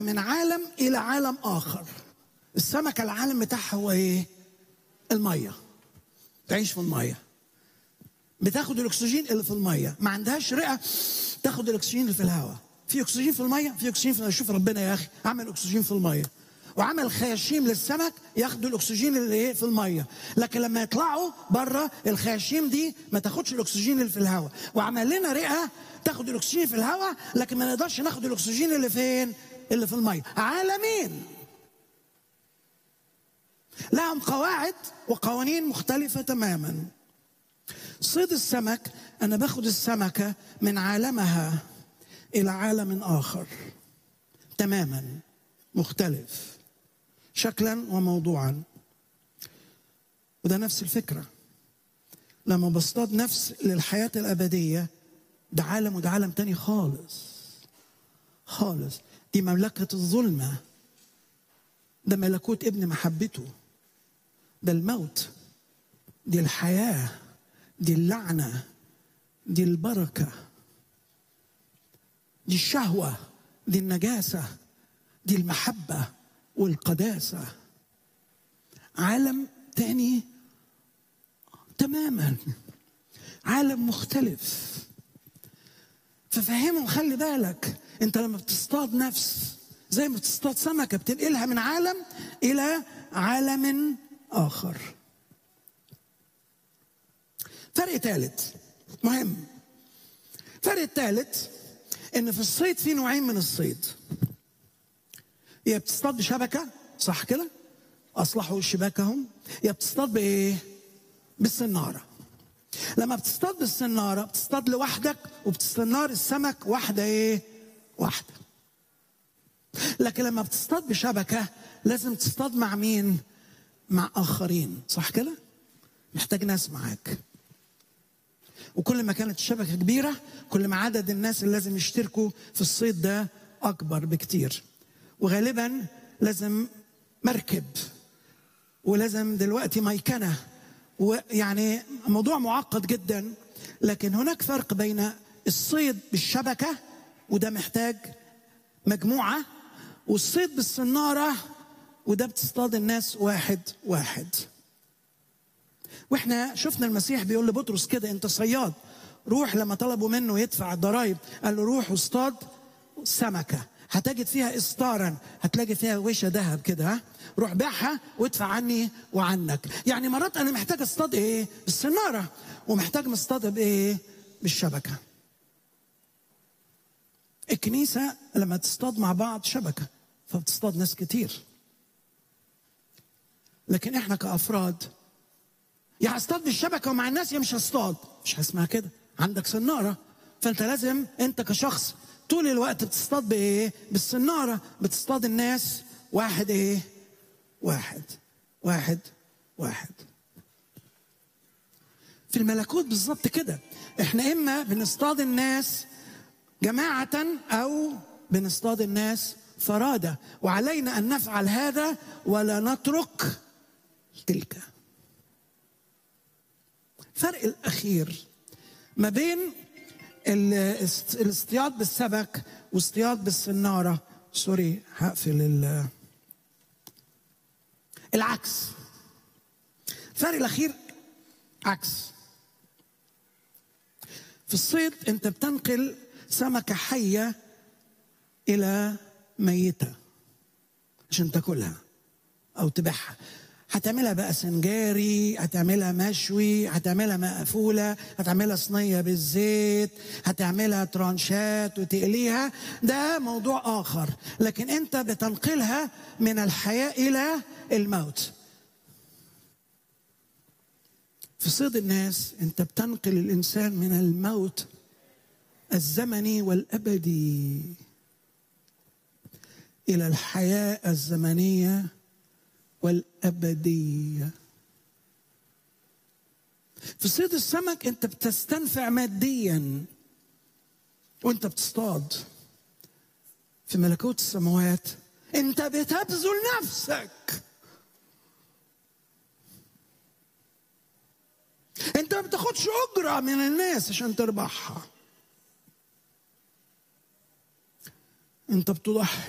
من عالم الى عالم اخر السمكه العالم بتاعها هو ايه الميه تعيش في الميه بتاخد الاكسجين اللي في الميه ما عندهاش رئه تاخد الاكسجين اللي في الهواء في اكسجين في الميه في اكسجين في شوف ربنا يا اخي عمل اكسجين في الميه وعمل خياشيم للسمك ياخدوا الاكسجين اللي ايه في الميه لكن لما يطلعوا بره الخياشيم دي ما تاخدش الاكسجين اللي في الهواء وعمل لنا رئه تاخد الاكسجين في الهواء لكن ما نقدرش ناخد الاكسجين اللي فين اللي في الميه عالمين لهم قواعد وقوانين مختلفه تماما صيد السمك انا باخد السمكه من عالمها الى عالم اخر تماما مختلف شكلا وموضوعا وده نفس الفكره لما بصطاد نفس للحياه الابديه ده عالم وده عالم تاني خالص خالص دي مملكه الظلمه ده ملكوت ابن محبته ده الموت دي الحياه دي اللعنه دي البركه دي الشهوه دي النجاسه دي المحبه والقداسه عالم تاني تماما عالم مختلف ففهمهم خلي بالك انت لما بتصطاد نفس زي ما بتصطاد سمكه بتنقلها من عالم الى عالم اخر فرق ثالث مهم فرق الثالث ان في الصيد في نوعين من الصيد يا بتصطاد بشبكه صح كده اصلحوا شباكهم يا بتصطاد بايه بالسناره لما بتصطاد بالسناره بتصطاد لوحدك وبتستنار السمك واحده ايه واحده لكن لما بتصطاد بشبكه لازم تصطاد مع مين مع اخرين صح كده محتاج ناس معاك وكل ما كانت الشبكه كبيره كل ما عدد الناس اللي لازم يشتركوا في الصيد ده اكبر بكتير وغالبا لازم مركب ولازم دلوقتي ميكنه ويعني موضوع معقد جدا لكن هناك فرق بين الصيد بالشبكه وده محتاج مجموعه والصيد بالصناره وده بتصطاد الناس واحد واحد واحنا شفنا المسيح بيقول لبطرس كده انت صياد روح لما طلبوا منه يدفع الضرائب قال له روح واصطاد سمكه هتجد فيها استارا هتلاقي فيها وشه ذهب كده ها روح بيعها وادفع عني وعنك يعني مرات انا محتاج اصطاد ايه بالسناره ومحتاج مصطاد بايه بالشبكه الكنيسه لما تصطاد مع بعض شبكه فبتصطاد ناس كتير لكن احنا كافراد يا هصطاد بالشبكه ومع الناس يا مش هصطاد مش اسمها كده عندك سناره فانت لازم انت كشخص طول الوقت بتصطاد بايه بالسناره بتصطاد الناس واحد ايه واحد واحد واحد في الملكوت بالظبط كده احنا اما بنصطاد الناس جماعه او بنصطاد الناس فرادى وعلينا ان نفعل هذا ولا نترك تلك الفرق الاخير ما بين الاصطياد بالسمك واصطياد بالسناره سوري هقفل ال العكس الفرق الاخير عكس في الصيد انت بتنقل سمكه حيه الى ميته عشان تاكلها او تبيعها هتعملها بقى سنجاري هتعملها مشوي هتعملها مقفولة هتعملها صينية بالزيت هتعملها ترانشات وتقليها ده موضوع آخر لكن أنت بتنقلها من الحياة إلى الموت في صيد الناس أنت بتنقل الإنسان من الموت الزمني والأبدي إلى الحياة الزمنية والأبدية في صيد السمك أنت بتستنفع ماديا وأنت بتصطاد في ملكوت السماوات أنت بتبذل نفسك أنت ما بتاخدش أجرة من الناس عشان تربحها أنت بتضحي